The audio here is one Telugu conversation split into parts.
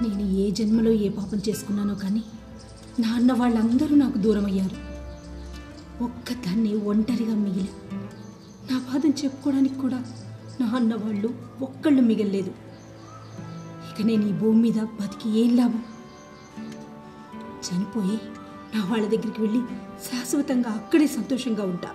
నేను ఏ జన్మలో ఏ పాపం చేసుకున్నానో కానీ నాన్న వాళ్ళందరూ నాకు దూరం అయ్యారు ఒక్కదాన్ని ఒంటరిగా మిగిలా నా బాధను చెప్పుకోవడానికి కూడా నా అన్న వాళ్ళు ఒక్కళ్ళు మిగల్లేదు ఇక నేను ఈ భూమి మీద బతికి ఏం లాభం చనిపోయి నా వాళ్ళ దగ్గరికి వెళ్ళి శాశ్వతంగా అక్కడే సంతోషంగా ఉంటా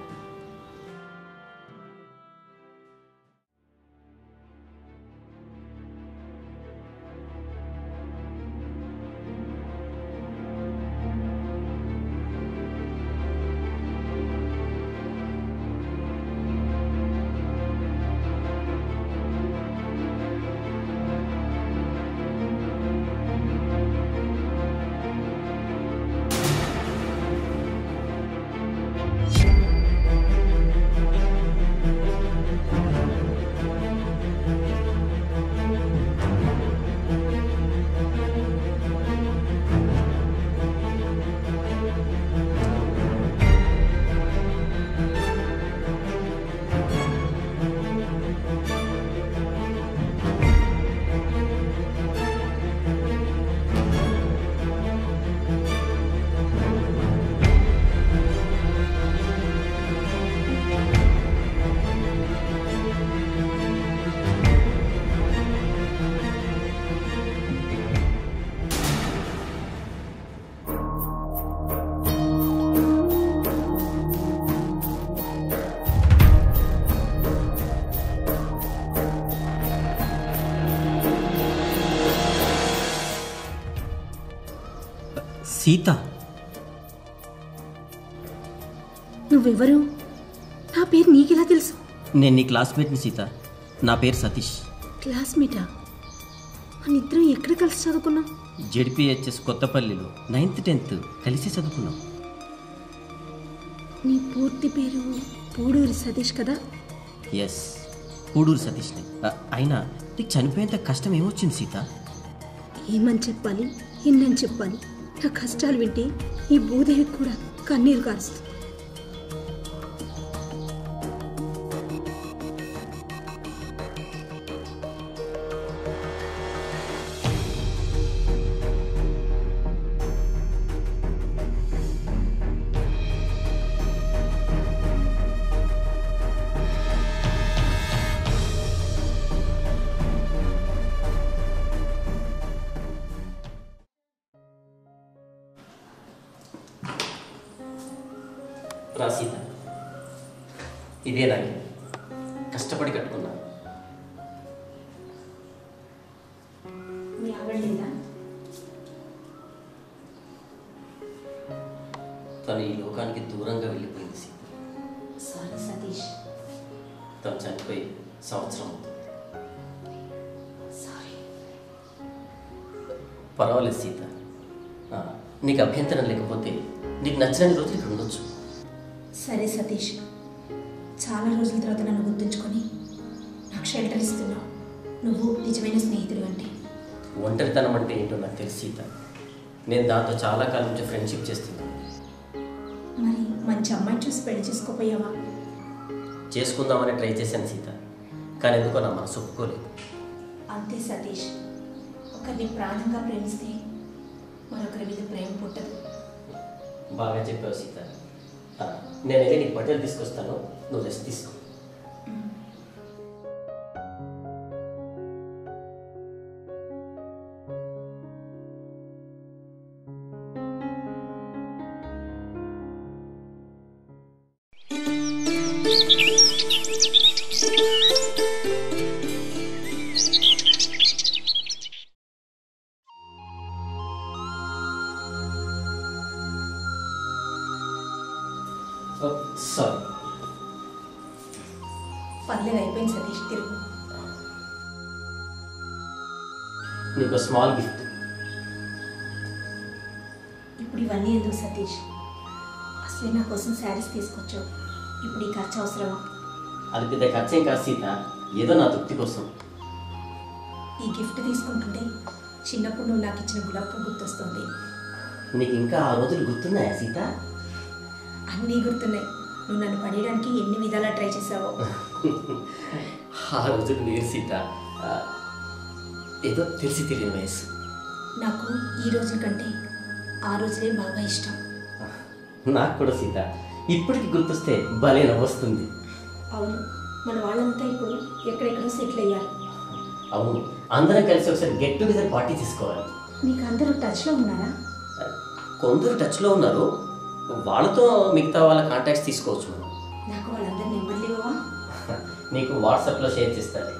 సీత నువ్వెవరు నా పేరు నీకెలా తెలుసు నేను నీ క్లాస్మేట్ని సీత నా పేరు సతీష్ క్లాస్మేటా మన ఇద్దరం ఎక్కడ కలిసి చదువుకున్నాం జెడ్పిహెచ్ఎస్ కొత్తపల్లిలో నైన్త్ టెన్త్ కలిసి చదువుకున్నాం నీ పూర్తి పేరు పూడూరి సతీష్ కదా ఎస్ పూడూరు సతీష్ని అ, అయినా నీకు చనిపోయేంత కష్టం ఏమొచ్చింది సీత ఏమని చెప్పాలి ఎన్నని చెప్పాలి నా కష్టాలు వింటే ఈ భూదేవికి కూడా కన్నీరు కారుస్తుంది రా సీత ఇదే నాకు కష్టపడి కట్టుకున్నా మీ ఆవిడలేదా తను ఈ లోకానికి దూరంగా వెళ్ళిపోయింది సీత సారీ సతీష్ తను చనిపోయి సంవత్సరం అవుతుంది సారీ పర్వాలేదు సీత ఆ, నీకు అభ్యంతరం లేకపోతే నీకు నచ్చిన రోజులు ఇక్కడ ఉండొచ్చు సరే సతీష్ చాలా రోజుల తర్వాత నన్ను గుర్తుంచుకొని నాకు షెల్టర్ ఇస్తున్నావు నువ్వు నిజమైన స్నేహితుడు అంటే ఒంటరితనం అంటే ఏంటో నాకు తెలుసు సీత నేను దాంతో చాలా కాలం నుంచి ఫ్రెండ్షిప్ చేస్తున్నాను మరి మంచి అమ్మాయిని చూసి పెళ్లి చేసుకోపోయావా చేసుకుందామని ట్రై చేశాను సీత కానీ ఎందుకో నా మనసు ఒప్పుకోలేదు అంతే సతీష్ ఒకరిని ప్రాణంగా ప్రేమిస్తే మరొకరి మీద ప్రేమ పుట్టదు బాగా చెప్పావు సీత ఆ, నేను వెళ్ళి నీకు బట్టలు తీసుకొస్తాను నువ్వు రెస్ట్ తీసుకో సారీ పర్లేదు అయిపోయింది సతీష్ తిరుగు నీకు స్మాల్ గిఫ్ట్ ఇప్పుడు ఇవన్నీ ఎందుకు సతీష్ అసలే నా కోసం శారీస్ తీసుకొచ్చావు ఇప్పుడు ఈ ఖర్చు అవసరమా అది పెద్ద ఖర్చేం కాదు సీత ఏదో నా తృప్తి కోసం ఈ గిఫ్ట్ తీసుకుంటుంటే చిన్నప్పుడు నువ్వు నాకు ఇచ్చిన గులాబ్ పువ్వు గుర్తొస్తుంది నీకు ఇంకా ఆ రోజులు గుర్తున్నాయా సీత అన్నీ గుర్తున్నాయి నువ్వు నన్ను పడేయడానికి ఎన్ని విధాలా ట్రై చేసావో ఆ రోజులు వేరు సీత ఆ, ఏదో తెలిసి తెలియని వయసు నాకు ఈ రోజు కంటే ఆ రోజులే బాగా ఇష్టం నాకు కూడా సీత ఇప్పటికి గుర్తొస్తే భలే నవ్వొస్తుంది అవును మన వాళ్ళంతా ఇప్పుడు ఎక్కడెక్కడో సెటిల్ అయ్యారు అవును అందరం కలిసి ఒకసారి గెట్ టుగెదర్ పార్టీ తీసుకోవాలి మీకు అందరూ టచ్లో ఉన్నారా కొందరు టచ్లో ఉన్నారు వాళ్ళతో మిగతా వాళ్ళ కాంటాక్ట్స్ తీసుకోవచ్చు మనం నాకు వాళ్ళందరి నెంబర్లు ఇవ్వవా నీకు వాట్సాప్లో షేర్ చేస్తాను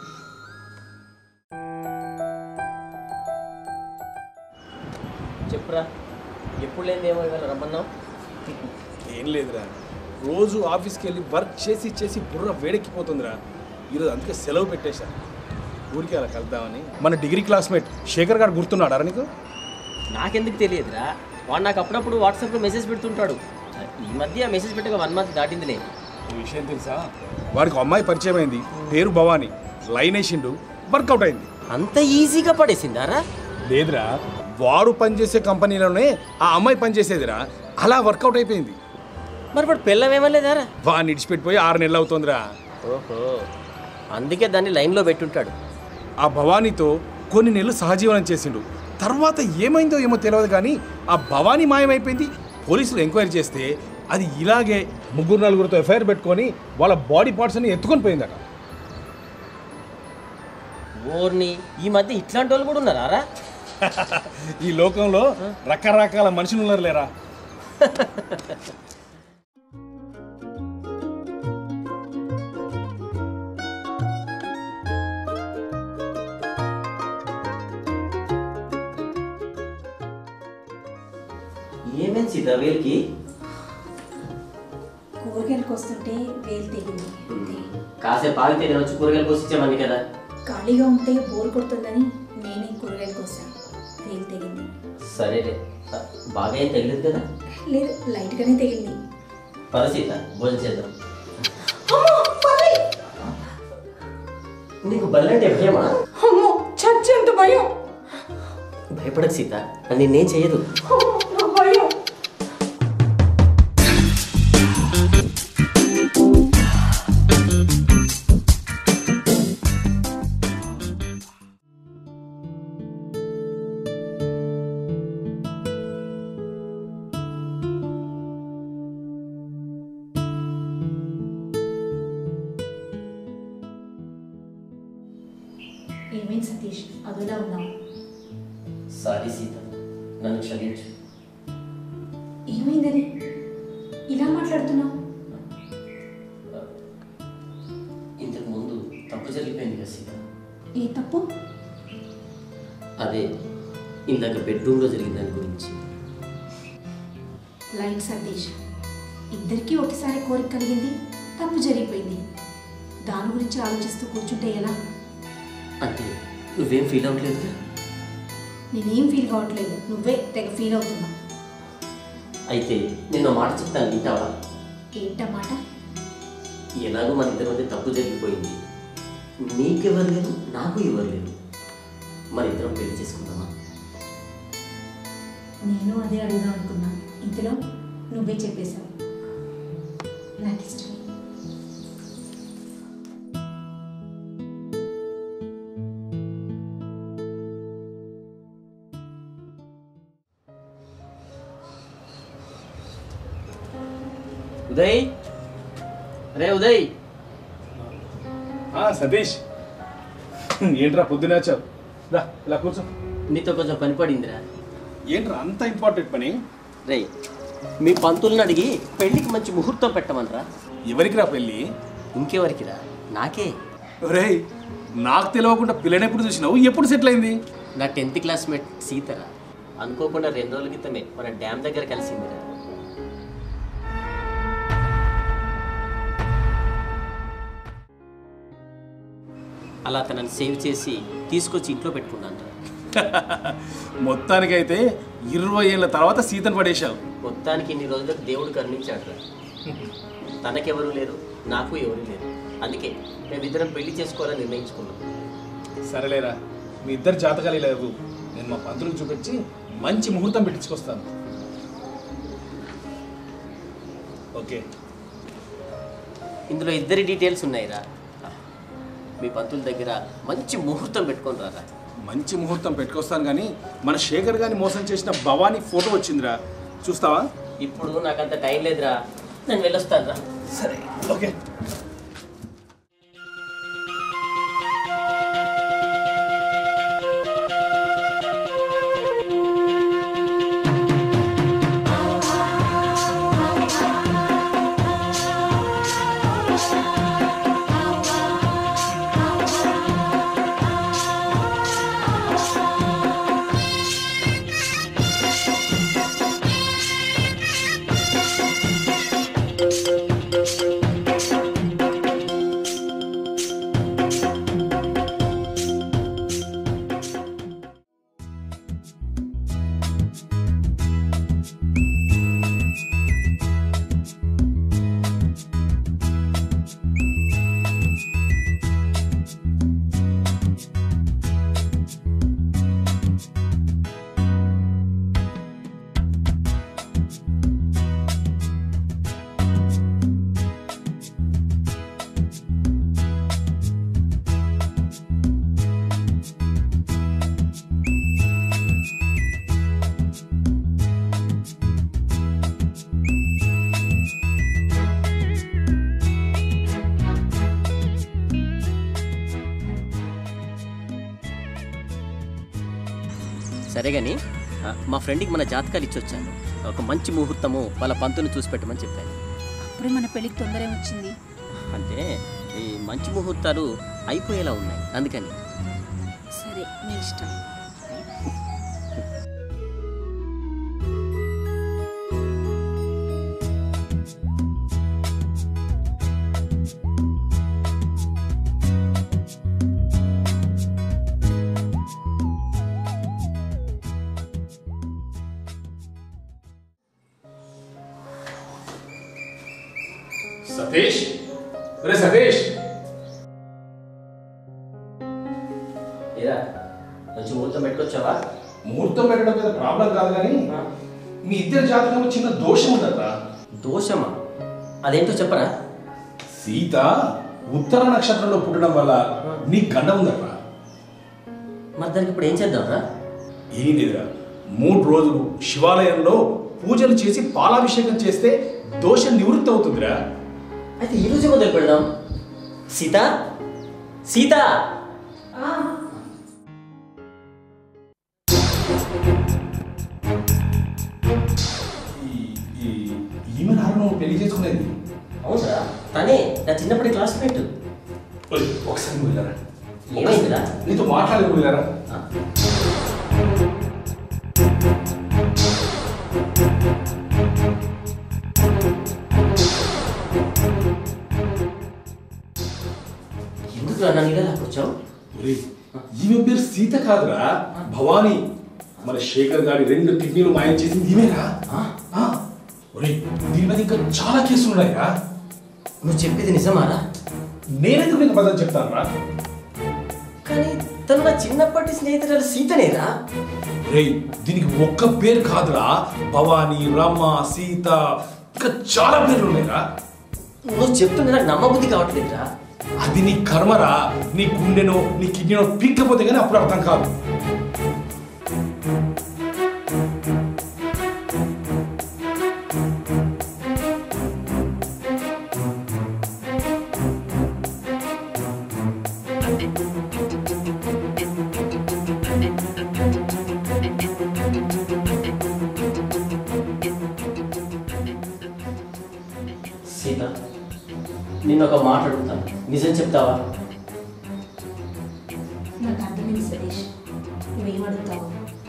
చెప్పురా ఎప్పుడు లేదేమో ఇవాళ రమ్మన్నావు ఏం లేదురా రోజు ఆఫీస్కి వెళ్ళి వర్క్ చేసి చేసి బుర్ర వేడెక్కిపోతుందిరా ఈరోజు అందుకే సెలవు పెట్టేశా ఊరికి అలా కలుద్దామని మన డిగ్రీ క్లాస్మేట్ శేఖర్ గారు గుర్తున్నాడా నీకు నాకెందుకు తెలియదురా వాడు నాకు అప్పుడప్పుడు వాట్సాప్లో మెసేజ్ పెడుతుంటాడు ఈ మధ్య మెసేజ్ పెట్టక వన్ మంత్ దాటిందిలే ఈ విషయం తెలుసా వాడికి అమ్మాయి పరిచయం అయింది పేరు భవాని లైన్ వేసిండు వర్కౌట్ అయింది అంత ఈజీగా పడేసిందారా లేదురా వాడు పనిచేసే కంపెనీలోనే ఆ అమ్మాయి పనిచేసేదిరా అలా వర్కౌట్ అయిపోయింది మరి వాడు పిల్లం ఏమలేదారా వాడిని ఇడిచిపెట్టిపోయి ఆరు నెలలు అవుతుందిరా ఓహో అందుకే దాన్ని లైన్లో పెట్టుంటాడు ఆ భవానీతో కొన్ని నెలలు సహజీవనం చేసిండు తర్వాత ఏమైందో ఏమో తెలియదు కానీ ఆ భవానీ మాయమైపోయింది పోలీసులు ఎంక్వైరీ చేస్తే అది ఇలాగే ముగ్గురు నలుగురితో ఎఫ్ఐఆర్ పెట్టుకొని వాళ్ళ బాడీ పార్ట్స్ అన్ని ఎత్తుకొని పోయిందట ఓర్ని ఈ మధ్య ఇట్లాంటి వాళ్ళు కూడా ఉన్నారా ఈ లోకంలో రకరకాల మనుషులు ఉన్నారు లేరా ఏమేం సీత వీళ్ళకి కూరగాయలకు వస్తుంటే వేలు తెగింది కాసేపు ఆగితే నేను వచ్చి కూరగాయలు కోసిచ్చామని కదా ఖాళీగా ఉంటే బోర్ కొడుతుందని నేనే కూరగాయలు కోసాను వేలు తెగింది సరేలే బాగా ఏం తగిలేదు కదా లేదు లైట్గానే తెగింది పద సీత భోజనం చేద్దాం నీకు బల్లంటే భయమా అమ్మో చచ్చేంత భయం భయపడకు సీత అది నిన్నేం చేయదు నా భయం ఏమైంది సతీష్ అదోలా ఉన్నావు సారీ సీత నన్ను క్షమించు ఏమైందని ఇలా మాట్లాడుతున్నావు ఇంతకు ముందు తప్పు జరిగిపోయింది కదా సీత ఏ తప్పు అదే ఇందాక బెడ్రూమ్లో జరిగిన దాని గురించి లైట్ సతీష్ ఇద్దరికీ ఒకసారి కోరిక కలిగింది తప్పు జరిగిపోయింది దాని గురించి ఆలోచిస్తూ కూర్చుంటే ఎలా అంటే నువ్వేం ఫీల్ అవ్వట్లేదుగా నేనేం ఫీల్ కావట్లేదు నువ్వే తెగ ఫీల్ అవుతున్నావు అయితే నేను ఒక మాట చెప్తాను వింటావా ఏంటన్నమాట ఎలాగో మన ఇద్దరి మధ్య తప్పు జరిగిపోయింది నీకెవరు లేరు నాకు ఎవరు లేరు మన ఇద్దరం పెళ్లి చేసుకుందామా నేను అదే అడుగుదాం అనుకున్నా ఇంతలో నువ్వే చెప్పేశావు నాకు ఇష్టమే ఉదయ్ రే ఉదయ్ ఆ, సతీష్ ఏంట్రా పొద్దునే వచ్చావు రా ఇలా కూర్చో నీతో కొంచెం పని పడిందిరా ఏంట్రా అంత ఇంపార్టెంట్ పని రే మీ పంతుల్ని అడిగి పెళ్లికి మంచి ముహూర్తం పెట్టమనరా ఎవరికి రా పెళ్ళి ఇంకెవరికిరా నాకే ఒరేయ్ నాకు తెలియకుండా పిల్లని ఎప్పుడు చూసినావు ఎప్పుడు సెటిల్ అయింది నా టెన్త్ క్లాస్మేట్ సీతరా అనుకోకుండా రెండు రోజుల క్రితమే మన డ్యామ్ దగ్గర కలిసిందిరా అలా తనని సేవ్ చేసి తీసుకొచ్చి ఇంట్లో పెట్టుకున్నాను మొత్తానికైతే ఇరవై ఏళ్ళ తర్వాత సీతను పడేశావు మొత్తానికి ఇన్ని రోజులకు దేవుడు కరుణించాడు తనకెవరు లేరు నాకు ఎవరు లేరు అందుకే మేమిద్దరం పెళ్లి చేసుకోవాలని నిర్ణయించుకున్నాం సరేలేరా మీ ఇద్దరు జాతకాలు లేవు నేను మా పంతులకు చూపించి మంచి ముహూర్తం పెట్టించుకొస్తాను ఓకే ఇందులో ఇద్దరి డీటెయిల్స్ ఉన్నాయిరా మీ పంతుల దగ్గర మంచి ముహూర్తం పెట్టుకొని రారా మంచి ముహూర్తం పెట్టుకొస్తాను కానీ మన శేఖర్ గారిని మోసం చేసిన భవానీ ఫోటో వచ్చిందిరా చూస్తావా ఇప్పుడు నాకంత టైం లేదురా నేను వెళ్ళొస్తాను రా సరే ఓకే సరే కానీ మా ఫ్రెండ్కి మన జాతకాలు ఇచ్చొచ్చాను ఒక మంచి ముహూర్తము వాళ్ళ పంతుని చూసి పెట్టమని చెప్పాను అప్పుడే మన పెళ్ళికి తొందర ఏమొచ్చింది అంటే ఈ మంచి ముహూర్తాలు అయిపోయేలా ఉన్నాయి అందుకని సరే నీ ఇష్టం సతీష్ రే సతీష్ ఏరా మంచి ముహూర్తం పెట్టుకొచ్చావా ముహూర్తం పెట్టడం మీద ప్రాబ్లం కాదు కానీ మీ ఇద్దరి జాతకంలో చిన్న దోషం ఉందట్రా దోషమా అదేంటో చెప్పరా సీత ఉత్తర నక్షత్రంలో పుట్టడం వల్ల నీ గండ ఉందట్రా మరి దానికి ఇప్పుడు ఏం చేద్దాంరా ఏం లేదురా మూడు రోజులు శివాలయంలో పూజలు చేసి పాలాభిషేకం చేస్తే దోషం నివృత్తి అవుతుందిరా అయితే ఈ రోజే మొదలు పెడదాం సీత సీత ఈ- ఈ- ఈమె నాన్న నువ్వు పెళ్లి చేసుకునేది అవునరా తనే నా చిన్నప్పటి క్లాస్మేట్ ఒరేయ్, ఒకసారి నువ్వు వెళ్ళారా ఏమైందిరా నీతో మాట్లాడి నువ్వు వెళ్ళారా ఆ? ఎందుకు రా నన్ను ఇలా లాక్కొచ్చావు ఒరేయ్, ఈమె పేరు సీత కాదురా భవానీ మన శేఖర్ గారి రెండు కిడ్నీలు మాయం చేసింది ఈమెరా ఆ? ఆ, ఒరేయ్, దీని మీద ఇంకా చాలా కేసులు ఉన్నాయా నువ్వు చెప్పేది నిజమారా నేనెందుకు నీకు పదం చెప్తాను రా కానీ తను నా చిన్నప్పటి స్నేహితురాలు సీతనేరా రేయ్ దీనికి ఒక్క పేరు కాదురా భవానీ రమ సీత ఇంకా చాలా పేర్లు ఉన్నాయిరా నువ్వు చెప్తుంటే నాకు నమ్మబుద్ధి కావట్లేదురా అది నీ కర్మరా నీ గుండెనో నీ కిడ్నీనో పీక్కపోతే కానీ అప్పుడు అర్థం కాదు సీత నిన్న ఒక మాట అడుగుతాను నిజం చెప్తావా నాకు అర్థమైంది సతీష్ నువ్వేం అడుగుతావు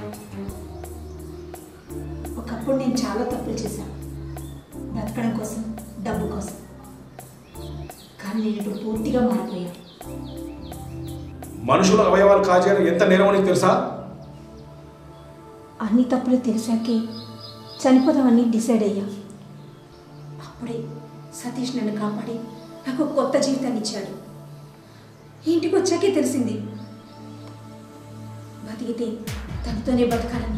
ఒకప్పుడు నేను చాలా తప్పులు చేశాను బతకడం కోసం డబ్బు కోసం కానీ నేను ఇప్పుడు పూర్తిగా మారిపోయాను మనుషుల అవయవాలు కాజేయడం ఎంత నేరం అని తెలుసా అన్ని తప్పులు తెలిసాకే చనిపోదామని డిసైడ్ అయ్యా అప్పుడే సతీష్ నన్ను కాపాడి నాకు ఒక కొత్త జీవితాన్ని ఇచ్చాడు ఇంటికి వచ్చాకే తెలిసింది బతికితే తనతోనే బతకాలని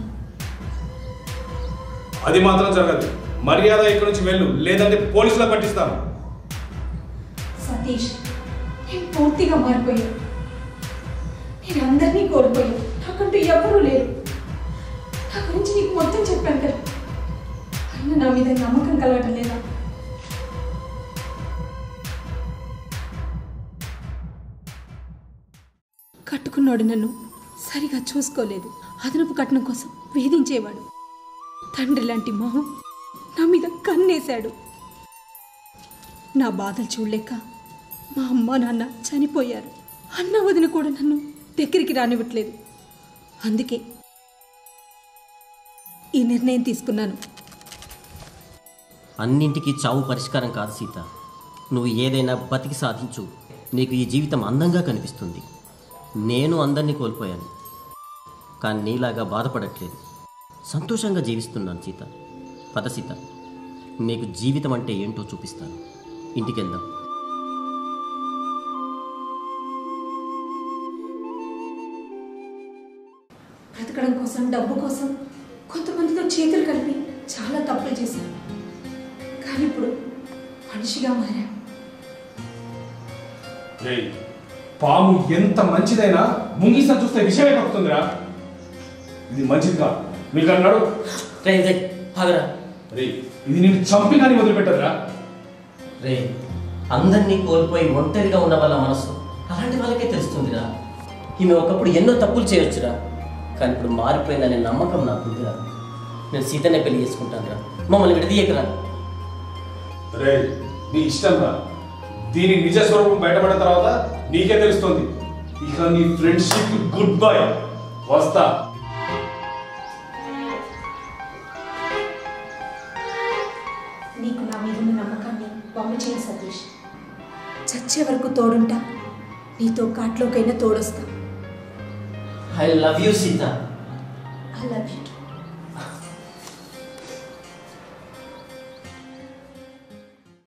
అది మాత్రం జరగదు మర్యాద ఇక్కడి నుంచి వెళ్ళు లేదంటే పోలీసులకు పట్టిస్తాను సతీష్ నేను పూర్తిగా మారిపోయాను నేను అందరినీ కోల్పోయాను నాకంటూ ఎవరూ లేరు నా గురించి నీకు మొత్తం చెప్పాను కదా అయినా నా మీద నమ్మకం కలగటం లేదా కట్టుకున్నాడు నన్ను సరిగా చూసుకోలేదు అదనపు కట్నం కోసం వేధించేవాడు తండ్రి లాంటి మొహం నా మీద కన్నేశాడు నా బాధలు చూడలేక మా అమ్మ నాన్న చనిపోయారు అన్న వదిన కూడా నన్ను దగ్గరికి రానివ్వట్లేదు అందుకే ఈ నిర్ణయం తీసుకున్నాను అన్నింటికీ చావు పరిష్కారం కాదు సీత నువ్వు ఏదైనా బతికి సాధించు నీకు ఈ జీవితం అందంగా కనిపిస్తుంది నేను అందరినీ కోల్పోయాను కానీ నీలాగా బాధపడట్లేదు సంతోషంగా జీవిస్తున్నాను సీత పద సీత నీకు జీవితం అంటే ఏంటో చూపిస్తాను ఇంటికి వెళ్దాం బ్రతకడం కోసం డబ్బు కోసం కొంతమందితో చేతులు కలిపి చాలా తప్పులు చేశాను కానీ ఇప్పుడు మనిషిగా మారా రేయ్, పాము ఎంత మంచిదైనా ముంగిస చూస్తే విషయమే కక్కుతుందిరా ఇది మంచిది కాదు మీకు అన్నాడు రే రే ఆగరా రే ఇది నేను చంపి కానీ వదిలిపెట్టదురా రే అందరినీ కోల్పోయి ఒంటరిగా ఉన్న వాళ్ళ మనసు అలాంటి వాళ్ళకే తెలుస్తుందిరా ఈమె ఒకప్పుడు ఎన్నో తప్పులు చేయొచ్చురా కానీ ఇప్పుడు మారిపోయిందనే నమ్మకం నాకు ఉందిరా నేను సీతనే పెళ్లి చేసుకుంటానురా మమ్మల్ని విడదీయకరా రే నీ ఇష్టం రా దీని నిజ స్వరూపం బయటపడిన తర్వాత నీకే తెలుస్తుంది ఇక నీ ఫ్రెండ్షిప్ గుడ్ బై వస్తా నీకు నా మీద ఉన్న నమ్మకాన్ని బొమ్మ చేయ సతీష్ చచ్చే వరకు తోడుంటా నీతో కాట్లోకైనా తోడొస్తా I love you Sita I love you